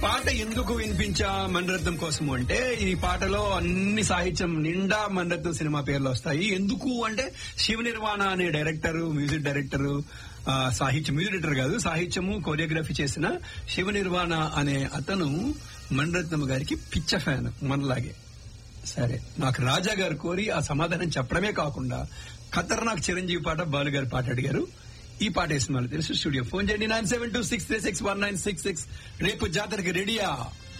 పాట ఎందుకు వినిపించా మణరత్నం కోసం అంటే ఈ పాటలో అన్ని సాహిత్యం నిండా మణరత్నం సినిమా పేర్లు వస్తాయి ఎందుకు అంటే శివ నిర్వాణ అనే డైరెక్టర్ మ్యూజిక్ డైరెక్టర్ సాహిత్యం మ్యూజిక్ డైరెక్టర్ కాదు సాహిత్యము కొరియోగ్రఫీ చేసిన శివ నిర్వాణ అనే అతను మణరత్నం గారికి పిచ్చ ఫ్యాన్ మనలాగే సరే నాకు రాజా గారు కోరి ఆ సమాధానం చెప్పడమే కాకుండా ఖతర్నాక్ చిరంజీవి పాట బాలు గారి పాట అడిగారు ఈ పాట వేసిన వాళ్ళు తెలుసు స్టూడియో ఫోన్ చేయండి nine seven two six three six one nine six six రేపు జాతరకి రెడీయా